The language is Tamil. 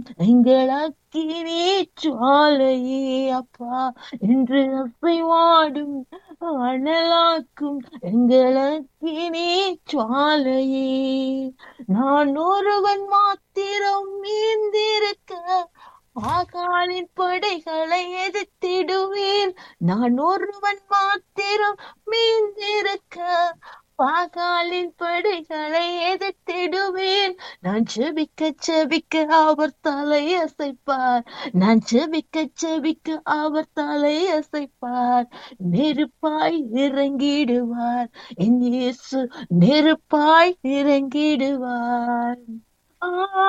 எங்களக்கினே சுவாலையே அப்பா என்று அசைவாடும் அனலாக்கும் எங்களக்கினே சுவாலையே நான் ஒருவன் மாத்திரம் மீந்திருக்க பாகாலின் படைகளை எதிர்த்திடுவேன் நான் ஒருவன் மாத்திரம் மீந்திருக்க பாகாலின் படைகளை எதிர்த்திடுவேன் நான் செபிக்க செபிக்க அவர் தலை அசைப்பார் நான் செபிக்க செபிக்க அவர் தலை அசைப்பார் நெருப்பாய் இறங்கிடுவார் என் இயேசு நெருப்பாய் இறங்கிடுவார் ஆ